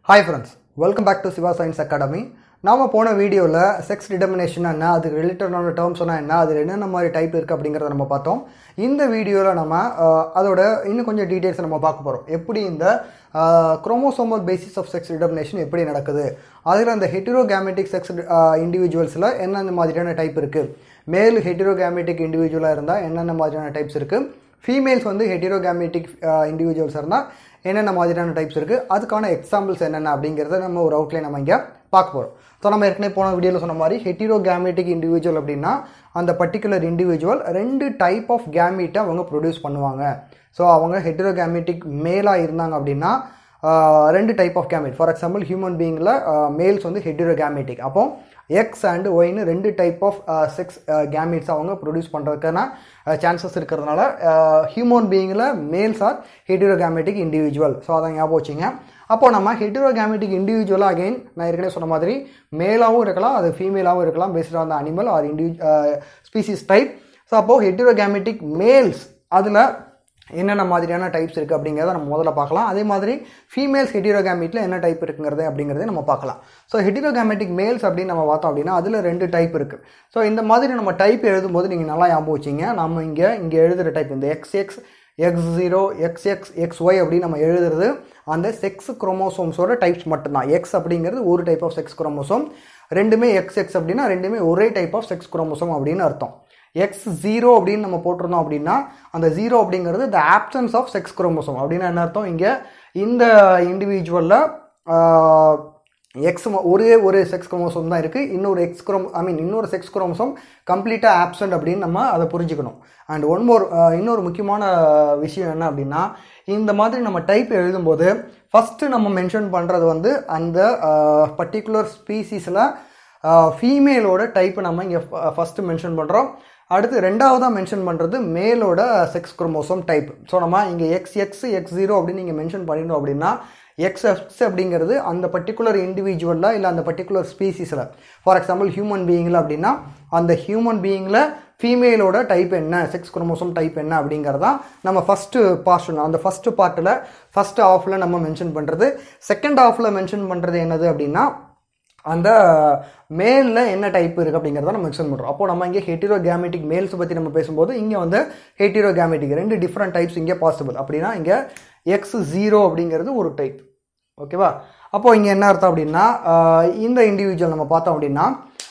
hi friends welcome back to Siva science academy நாம போன வீடியோவில் செக்ஸ் டிடர்மினேஷன் என்ன அதுக்கு ரிலேட்டடான டேர்ம்ஸ்னா என்ன அதில் என்னென்ன மாதிரி டைப் இருக்குது அப்படிங்கிறத நம்ம பார்த்தோம் இந்த வீடியோவில் நம்ம அஹ், அதோட இன்னும் கொஞ்சம் டீட்டெயில்ஸ் நம்ம பார்க்க போகிறோம் எப்படி இந்த chromosomal basis of sex determination எப்படி நடக்குது அதில் அந்த ஹெட்டிரோகேமெட்டிக் செக்ஸ் இண்டிவிஜுவல்ஸில் என்னென்ன மாதிரியான டைப் இருக்குது மேல் ஹெட்டிரோகேமெட்டிக் இண்டிவிஜுவலாக இருந்தால் என்னென்ன மாதிரியான டைப்ஸ் இருக்குது ஃபீமேல்ஸ் வந்து ஹெட்டிரோகேமெட்டிக் இண்டிவிஜுவல்ஸ் இருந்தால் என்னென்ன மாதிரியான டைப்ஸ் இருக்குது அதுக்கான எக்ஸாம்பிள்ஸ் என்னென்ன அப்படிங்கிறத நம்ம ஒரு அவுட்லைன் நம்ம இங்கே பார்க்க போகிறோம் ஸோ நம்ம ஏற்கனவே போன வீடியோவில் சொன்ன மாதிரி ஹெட்டிரோகேமெட்டிக் இண்டிவிஜுவல் அப்படின்னா அந்த பர்டிகுலர் இண்டிவிஜுவல் ரெண்டு டைப் ஆஃப் கேமீட்டை அவங்க ப்ரொடியூஸ் பண்ணுவாங்க ஸோ அவங்க ஹெட்டிரோகேமெட்டிக் மேலாக இருந்தாங்க அப்படின்னா ஆஹ், ரெண்டு type of gamete for example human பீயிங்கில் மேல்ஸ் வந்து ஹெட்டிரோகேமெட்டிக் அப்போ எக்ஸ் அண்ட் ஒய்னு ரெண்டு டைப் ஆஃப் செக்ஸ் கேமிட்ஸ் அவங்க ப்ரொடியூஸ் பண்ணுறதுக்கான சான்சஸ் இருக்கிறதுனால ஹியூமன் பீயிங்கில் males are heterogametic individual so அதை ஞாபகம் வச்சுங்க அப்போ நம்ம ஹெட்டிரோகேமெட்டிக் இண்டிவிஜுவலாக அகைன் நான் ஏற்கனவே சொன்ன மாதிரி மேலாகவும் இருக்கலாம் அது ஃபீமேலாகவும் இருக்கலாம் based on the animal or இண்டிவி ஸ்பீசிஸ் டைப் ஸோ அப்போது ஹெட்டிரோகேமெட்டிக் மேல்ஸ் அதில் என்னென்ன மாதிரியான டைப்ஸ் இருக்குது அப்படிங்கிறத நம்ம முதல்ல பார்க்கலாம் அதே மாதிரி ஃபீமேல்ஸ் ஹெட்டிரோகேமிட்டில் என்ன டைப் இருக்குங்கிறது அப்படிங்கிறத நம்ம பார்க்கலாம் ஸோ ஹெட்டிரோகேமெட்டிக் மேல்ஸ் அப்படின்னு நம்ம பார்த்தோம் அப்படின்னா அதில் ரெண்டு டைப் இருக்குது ஸோ இந்த மாதிரி நம்ம டைப் எழுதும்போது நீங்கள் நல்லா ஞாபகம் வச்சிங்க நம்ம இங்கே இங்கே எழுதுகிற டைப் இந்த X X X zero X X X Y அப்படின்னு நம்ம எழுதுறது அந்த செக்ஸ் குரோமோசோம்ஸோட டைப்ஸ் மட்டும்தான் எக்ஸ் அப்படிங்கிறது ஒரு டைப் ஆஃப் செக்ஸ் குரோமோசோம் ரெண்டுமே எக்ஸ் எக்ஸ் அப்படின்னா ரெண்டுமே ஒரே டைப் ஆஃப் செக்ஸ் குரோமோசோம் அப்படின்னு அர்த்தம் எக்ஸ் ஜீரோ அப்படின்னு நம்ம போட்டிருந்தோம் அப்படின்னா அந்த ஜீரோ அப்படிங்கிறது the absence of sex chromosome அப்படின்னா என்ன அர்த்தம் இங்கே இந்த இண்டிவிஜுவலில் எக்ஸ் ஒரே ஒரு செக்ஸ் குரோமோசோம் தான் இருக்குது இன்னொரு எக்ஸ் குரோம் ஐ மீன் இன்னொரு செக்ஸ் குரோமோசோம் கம்ப்ளீட்டாக ஆப்சண்ட் அப்படின்னு நம்ம அதை புரிஞ்சுக்கணும் அண்ட் ஒன் மோர் இன்னொரு முக்கியமான விஷயம் என்ன அப்படின்னா இந்த மாதிரி நம்ம டைப் எழுதும்போது ஃபஸ்ட்டு நம்ம மென்ஷன் பண்ணுறது வந்து அந்த பர்டிகுலர் ஸ்பீசிஸில் ஃபீமேலோட டைப்பை நம்ம இங்கே ஃபஸ்ட்டு மென்ஷன் பண்ணுறோம் அடுத்து ரெண்டாவதாக மென்ஷன் பண்ணுறது மேலோட செக்ஸ் குரோமோசோம் டைப் ஸோ நம்ம இங்கே எக்ஸ் எக்ஸ் எக்ஸ் ஜீரோ அப்படின்னு நீங்கள் மென்ஷன் பண்ணிட்டோம் அப்படின்னா எக்ஸ் எக்ஸ் அப்படிங்கிறது அந்த பர்டிகுலர் இண்டிவிஜுவலில் இல்லை அந்த பர்டிகுலர் ஸ்பீசிஸில் ஃபார் எக்ஸாம்பிள் ஹியூமன் பீயிங்கில் அப்படின்னா அந்த ஹியூமன் பீயிங்கில் ஃபீமேலோட டைப் என்ன செக்ஸ் குரோமோசோம் டைப் என்ன அப்படிங்கிறதான் நம்ம ஃபஸ்ட்டு பார்ஷன் அந்த ஃபஸ்ட்டு பார்ட்டில் ஃபஸ்ட் ஆஃபில் நம்ம மென்ஷன் பண்ணுறது செகண்ட் ஆஃபில் மென்ஷன் பண்ணுறது என்னது அப்படின்னா அந்த மேலில் என்ன டைப் இருக்குது அப்படிங்கிறத நம்ம மென்ஷன் பண்ணுறோம் அப்போ நம்ம இங்கே ஹெட்டிரோ கேமெட்டிக் மேல்ஸ் பற்றி நம்ம பேசும்போது இங்கே வந்து ஹெட்டிரோ கேமெட்டிக் ரெண்டு டிஃப்ரெண்ட் டைப்ஸ் இங்கே பாசிபிள் அப்படின்னா இங்கே எக்ஸ் ஜீரோ அப்படிங்கிறது ஒரு டைப் ஓகேவா அப்போது இங்கே என்ன அர்த்தம் அப்படின்னா ஆஹ் இந்த இண்டிவிஜுவல் நம்ம பார்த்தோம் அப்படின்னா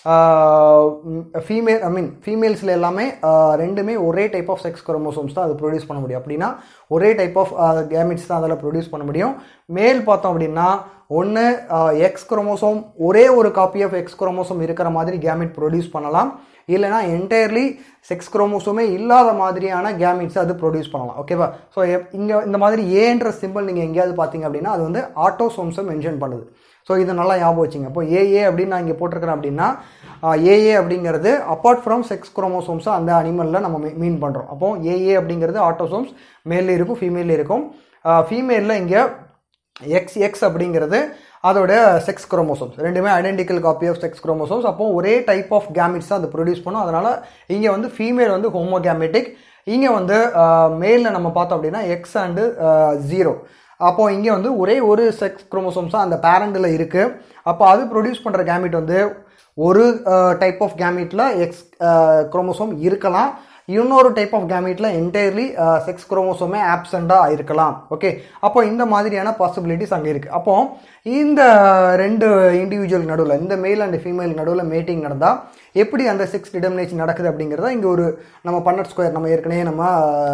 ஃபீமேல் ஐ மீன் ஃபீமேல்ஸில் எல்லாமே ஆஹ் ரெண்டுமே ஒரே டைப் ஆஃப் செக்ஸ் குரோமோசோம்ஸ் தான் அது ப்ரொடியூஸ் பண்ண முடியும் அப்படின்னா ஒரே டைப் ஆஃப் கேமிட்ஸ் தான் அதில் ப்ரொடியூஸ் பண்ண முடியும் மேல் பார்த்தோம் அப்படின்னா ஒன்று எக்ஸ் குரோமோசோம் ஒரே ஒரு காப்பி ஆஃப் எக்ஸ் குரோமோசோம் இருக்கிற மாதிரி கேமிட் ப்ரொடியூஸ் பண்ணலாம் இல்லைனா என்டையர்லி செக்ஸ் குரோமோசோமே இல்லாத மாதிரியான கேமிட்ஸ் அது ப்ரொடியூஸ் பண்ணலாம் ஓகேவா ஸோ இங்கே இந்த மாதிரி ஏன்ற சிம்பிள் நீங்கள் எங்கேயாவது பார்த்தீங்க அப்படின்னா அது வந்து ஆட்டோசோம்ஸை மென்ஷன் பண்ணுது ஸோ இதை நல்லா ஞாபகம் வச்சுங்க இப்போ ஏஏ அப்படின்னு நான் இங்கே போட்டிருக்கிறேன் அப்படின்னா ஏஏ அப்படிங்கிறது அப்பார்ட் ஃப்ரம் செக்ஸ் குரோமோசோம்ஸை அந்த அனிமலில் நம்ம மீன் பண்ணுறோம் அப்போ ஏஏ அப்படிங்கிறது ஆட்டோசோம்ஸ் மேலே இருக்கும் ஃபீமேலில் இருக்கும் ஃபீமேலில் இங்கே எக்ஸ் எக்ஸ் அப்படிங்கிறது அதோட செக்ஸ் குரோமோசோம்ஸ் ரெண்டுமே identical copy of sex chromosomes அப்போ ஒரே டைப் ஆஃப் கேமிட்ஸ் தான் அது ப்ரொடியூஸ் பண்ணும் அதனால் இங்கே வந்து ஃபீமேல் வந்து ஹோமோகேமெட்டிக் இங்கே வந்து மேலில் நம்ம பார்த்தோம் அப்படின்னா எக்ஸ் அண்டு ஜீரோ அப்போ இங்கே வந்து ஒரே ஒரு செக்ஸ் குரோமோசோம்ஸ் தான் அந்த பேரண்டில் இருக்குது அப்போ அது ப்ரொடியூஸ் பண்ணுற கேமிட் வந்து ஒரு டைப் ஆஃப் கேமிட்டில் எக்ஸ் குரோமோசோம் இருக்கலாம் இன்னொரு டைப் ஆஃப் கேமிட்டில் என்டையர்லி செக்ஸ் குரோமோசோமே ஆப்சண்ட்டாக இருக்கலாம் ஓகே அப்போ இந்த மாதிரியான பாசிபிலிட்டிஸ் அங்கே இருக்குது அப்போ இந்த ரெண்டு இண்டிவிஜுவல் நடுவில் இந்த மேல் அண்ட் ஃபீமேல் நடுவில் மேட்டிங் நடந்தால் எப்படி அந்த செக்ஸ் டிடர்மினேஷன் நடக்குது அப்படிங்கிறத இங்கே ஒரு நம்ம பன்னட் ஸ்கொயர் நம்ம ஏற்கனவே நம்ம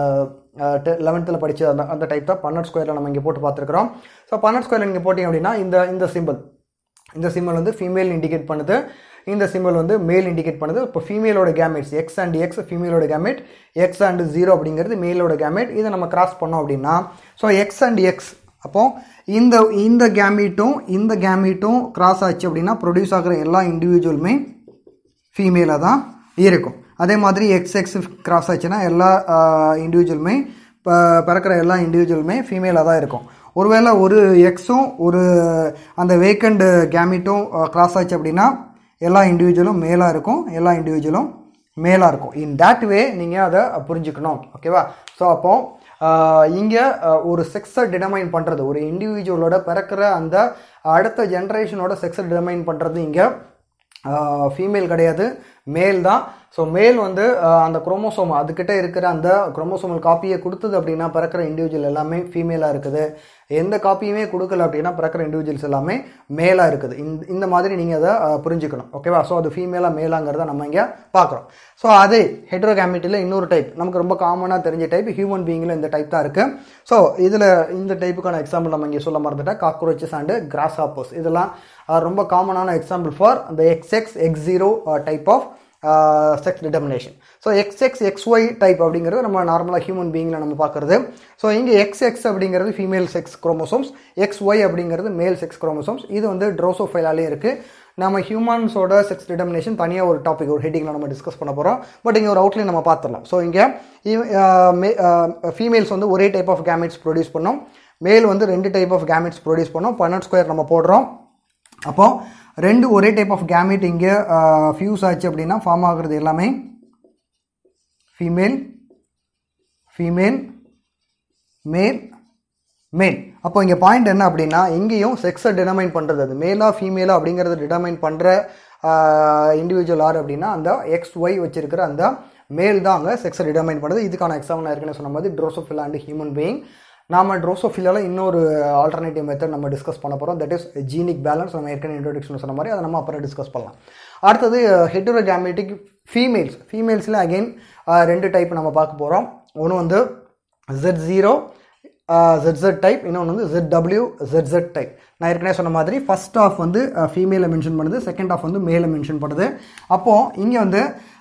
லெவன்த்தில் படித்த அந்த அந்த டைப் தான் பன்னட் ஸ்கொயரில் நம்ம இங்கே போட்டு பார்த்துருக்குறோம் ஸோ பன்னட் ஸ்கொயரில் நீங்கள் போட்டிங்க அப்படின்னா இந்த இந்த சிம்பிள் இந்த சிம்பிள் வந்து ஃபீமேல் இண்டிகேட் பண்ணுது இந்த சிம்பிள் வந்து மேல் இண்டிகேட் பண்ணுது இப்போ ஃபீமேலோட கேமெட்ஸ் எக்ஸ் அண்ட் எக்ஸ் ஃபீமேலோட கேமெட் எக்ஸ் அண்ட் ஜீரோ அப்படிங்கிறது மேலோட கேமெட் இதை நம்ம கிராஸ் பண்ணோம் அப்படின்னா ஸோ எக்ஸ் அண்ட் எக்ஸ் அப்போ இந்த இந்த கேமீட்டும் இந்த கேமீட்டும் கிராஸ் ஆச்சு அப்படின்னா ப்ரொடியூஸ் ஆகிற எல்லா இண்டிவிஜுவலுமே ஃபீமேலாக தான் இருக்கும் அதே மாதிரி எக்ஸ் எக்ஸ் கிராஸ் ஆச்சுன்னா எல்லா இண்டிவிஜுவலுமே பிறக்கிற எல்லா இண்டிவிஜுவலுமே ஃபீமேலாக தான் இருக்கும் ஒருவேளை ஒரு எக்ஸும் ஒரு அந்த வேக்கண்ட் கேமிட்டும் கிராஸ் ஆச்சு அப்படின்னா எல்லா இண்டிவிஜுவலும் மேலாக இருக்கும் எல்லா இண்டிவிஜுவலும் மேலாக இருக்கும் இன் that வே நீங்கள் அதை புரிஞ்சுக்கணும் ஓகேவா ஸோ அப்போ இங்கே ஒரு செக்ஸை டிடமைன் பண்ணுறது ஒரு இண்டிவிஜுவலோட பிறக்கிற அந்த அடுத்த ஜென்ரேஷனோட செக்ஸை டிடமைன் பண்ணுறது இங்கே ஃபீமேல் கிடையாது மேல் தான் ஸோ மேல் வந்து ஆஹ், அந்த குரோமோசோம் அதுக்கிட்ட இருக்கிற அந்த குரோமோசோமல் காப்பியை கொடுத்தது அப்படின்னா பிறக்கிற இண்டிவிஜுவல் எல்லாமே ஃபீமேலாக இருக்குது எந்த காப்பியுமே கொடுக்கல அப்படின்னா பிறக்கிற இண்டிவிஜுவல்ஸ் எல்லாமே மேலாக இருக்குது இந்த இந்த மாதிரி நீங்கள் அதை ஆஹ், புரிஞ்சுக்கணும் ஓகேவா ஸோ அது ஃபீமேலாக மேலாங்கிறத நம்ம இங்கே பார்க்குறோம் ஸோ அதே ஹெட்ரோகேமிட்டியில் இன்னொரு டைப் நமக்கு ரொம்ப காமனாக தெரிஞ்ச டைப் ஹியூமன் பீயிங்கில் இந்த டைப் தான் இருக்குது ஸோ இதில் இந்த டைப்புக்கான எக்ஸாம்பிள் நம்ம இங்கே சொல்ல மறந்துட்டேன் காக்ரோச்சஸ் அண்டு கிராஸ் ஹாப்பர்ஸ் இதெல்லாம் ஆஹ், ரொம்ப காமனான எக்ஸாம்பிள் ஃபார் அந்த X X X zero type of sex determination so X X X Y type அப்படிங்கிறது நம்ம நார்மலாக ஹியூமன் பீயிங்கில் நம்ம பார்க்குறது ஸோ இங்கே எக்ஸ் எக்ஸ் அப்படிங்கிறது female sex chromosomes X Y அப்படிங்கிறது மேல் செக்ஸ் குரோமோசோம்ஸ் இது வந்து ட்ரோசோஃபைலாலே இருக்குது நம்ம ஹியூமன்ஸோட செக்ஸ் டிட்டர்மினேஷன் தனியாக ஒரு டாபிக் ஒரு ஹெட்டிங்கில் நம்ம டிஸ்கஸ் பண்ண போகிறோம் பட் இங்கே ஒரு அவுட்லைன் நம்ம பார்த்துடலாம் ஸோ இங்கே ஃபீமேல்ஸ் வந்து ஒரே டைப் ஆஃப் கேமெட்ஸ் ப்ரொடியூஸ் பண்ணோம் மேல் வந்து ரெண்டு டைப் ஆஃப் கேமெட்ஸ் ப்ரொடியூஸ் பண்ணோம் பன்னெண்டு ஸ்கொயர் நம்ம போடுறோம் அப்போ ரெண்டு ஒரே டைப் ஆஃப் கேமெட் இங்கே ஃபியூஸ் ஆச்சு அப்படின்னா ஃபார்ம் ஆகுறது எல்லாமே ஃபீமேல் ஃபீமேல் மேல் மேல் அப்போ இங்கே பாயிண்ட் என்ன அப்படின்னா எங்கேயும் செக்ஸை டிடமைன் பண்ணுறது அது மேலா ஃபீமேலா அப்படிங்கிறத டிடமைன் பண்ணுற இண்டிவிஜுவல் யார் அப்படின்னா அந்த எக்ஸ் ஒய் வச்சிருக்கிற அந்த மேல் தான் அங்கே செக்ஸை டிடமைன் பண்ணுறது இதுக்கான எக்ஸாம்பிள் நான் ஏற்கனவே சொன்ன மாதிரி ட்ரோசோஃபில் அண்ட் ஹியூமன் பீயிங் நாம ட்ரோசோஃபிலால இன்னொரு ஆல்டர்னேட்டிவ் மெத்தட் நம்ம டிஸ்கஸ் பண்ண போகிறோம் தட் இஸ் ஜீனிக் பேலன்ஸ் நம்ம ஏற்கனவே இன்ட்ரோடக்ஷன் சொன்ன மாதிரி அதை நம்ம அப்புறம் டிஸ்கஸ் பண்ணலாம் அடுத்தது ஹெட்ரோகேமெட்டிக் ஃபீமேல்ஸ் ஃபீமேல்ஸில் அகைன் ரெண்டு டைப் நம்ம பார்க்க போகிறோம் ஒன்று வந்து ஜெட் ஜீரோ ZZ டைப் இன்னொன்று வந்து ZW ZZ டைப் நான் ஏற்கனவே சொன்ன மாதிரி ஃபர்ஸ்ட் ஆஃப் வந்து ஃபீமேலை மென்ஷன் பண்ணுது செகண்ட் ஆஃப் வந்து மேலை மென்ஷன் பண்ணுது அப்போது இங்கே வந்து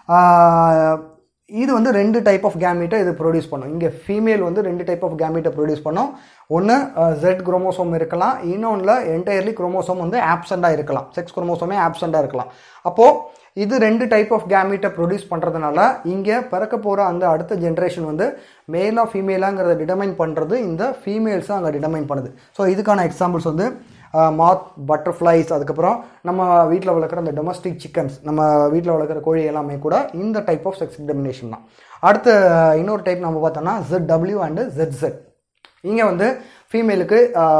ஆஹ், இது வந்து ரெண்டு டைப் ஆஃப் கேமீட்டை இது ப்ரொடியூஸ் பண்ணும் இங்கே ஃபீமேல் வந்து ரெண்டு டைப் ஆஃப் கேமீட்டை ப்ரொடியூஸ் பண்ணும் ஒன்று ஜெட் குரோமோசோம் இருக்கலாம் இன்னொன்றில் என்டையர்லி குரோமோசோம் வந்து ஆப்சண்டாக இருக்கலாம் செக்ஸ் குரோமோசோமே ஆப்சண்டாக இருக்கலாம் அப்போது இது ரெண்டு டைப் ஆஃப் கேமீட்டை ப்ரொடியூஸ் பண்ணுறதுனால இங்கே பிறக்க போகிற அந்த அடுத்த ஜென்ரேஷன் வந்து மேலா ஃபீமேலாங்கிறத டிடமைன் பண்ணுறது இந்த ஃபீமேல்ஸ் அங்கே டிடமைன் பண்ணுது ஸோ இதுக்கான எக்ஸாம்பிள்ஸ் வந்து மாத் பட்டர்ஃப்ளைஸ் அதுக்கப்புறம் நம்ம வீட்டில் வளர்க்குற அந்த டொமஸ்டிக் சிக்கன்ஸ் நம்ம வீட்டில் வளர்க்குற கோழி எல்லாமே கூட இந்த டைப் ஆஃப் செக்ஸ் டிடமினேஷன் தான் அடுத்த இன்னொரு டைப் நம்ம பார்த்தோம்னா ZW டபிள்யூ அண்டு ZZ இங்கே வந்து ஃபீமேலுக்கு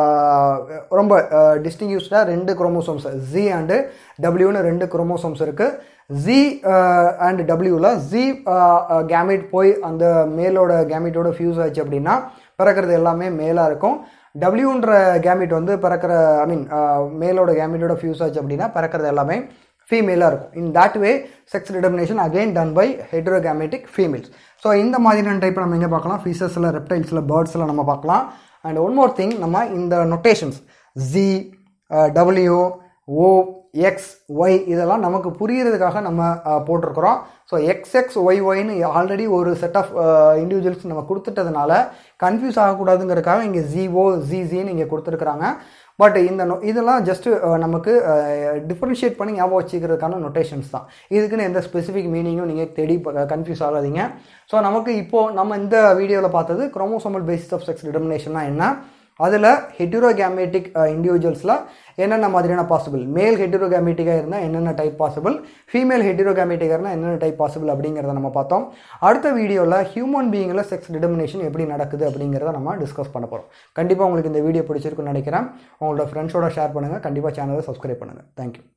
ரொம்ப டிஸ்டிங்யூஸ்டாக ரெண்டு குரோமோசோம்ஸ் ஜி அண்டு டபிள்யூன்னு ரெண்டு குரோமோசோம்ஸ் இருக்குது ஜி அண்ட் டபிள்யூவில் ஜி கேமிட் போய் அந்த மேலோட கேமிட்டோட ஃபியூஸ் ஆச்சு அப்படின்னா பிறக்கிறது எல்லாமே மேலாக இருக்கும் டபிள்யூன்ற கேமிட் வந்து பிறக்கிற ஐ மீன் மேலோட கேமிட்டோட ஃபியூஸ் ஆச்சு அப்படின்னா பிறக்கிறது எல்லாமே ஃபீமேலாக இருக்கும் in that way sex determination again done by heterogametic females so இந்த மாதிரியான டைப் நம்ம எங்கே பார்க்கலாம் ஃபிஷஸில் ரெப்டைல்ஸில் பேர்ட்ஸில் நம்ம பார்க்கலாம் அண்ட் ஒன் மோர் திங் நம்ம இந்த notations Z W O X Y இதெல்லாம் நமக்கு புரியறதுக்காக நம்ம அஹ், போட்டிருக்கிறோம் ஸோ எக்ஸ் எக்ஸ் ஒய் ஒய்னு ஆல்ரெடி ஒரு செட் ஆஃப் இண்டிவிஜுவல்ஸ் நம்ம கொடுத்துட்டதுனால கன்ஃபியூஸ் ஆகக்கூடாதுங்கிறதுக்காக இங்கே ஜிஓ ஜின்னு இங்கே கொடுத்துருக்குறாங்க பட் இந்த நொ- இதெல்லாம் ஜஸ்ட் நமக்கு டிஃப்ரென்ஷியேட் பண்ணி ஞாபகம் வச்சுக்கிறதுக்கான நொட்டேஷன்ஸ் தான் இதுக்குன்னு எந்த ஸ்பெசிஃபிக் மீனிங்கும் நீங்கள் தேடி கன்ஃபியூஸ் ஆகாதீங்க ஸோ நமக்கு இப்போது நம்ம இந்த வீடியோவில் பார்த்தது குரோமோசோமல் பேசிஸ் ஆஃப் செக்ஸ் டிட்டர்மினேஷன்னா என்ன அதில் ஹெட்ரோகேமேட்டிக் இண்டிவிஜுவல்ஸில் என்னென்ன மாதிரியான பாசிபிள் மேல் ஹெட்ரோகேமேட்டிக்காக இருந்தால் என்னென்ன டைப் பாசிபிள் ஃபீமேல் ஹெட்ரோகேமேட்டிக்காக இருந்தால் என்னென்ன டைப் பாசிபிள் அப்படிங்கிறத நம்ம பார்த்தோம் அடுத்த வீடியோவில் ஹியூமன் பீயிங்கில் செக்ஸ் டிட்டர்மினேஷன் எப்படி நடக்குது அப்படிங்கிறத நம்ம டிஸ்கஸ் பண்ண போகிறோம் கண்டிப்பாக உங்களுக்கு இந்த வீடியோ பிடிச்சிருக்குன்னு நினைக்கிறேன் உங்களோட ஃப்ரெண்ட்ஸோட ஷேர் பண்ணுங்கள் கண்டிப்பாக சேனலை சப்ஸ்கிரைப் பண்ணுங்கள் தேங்க்யூ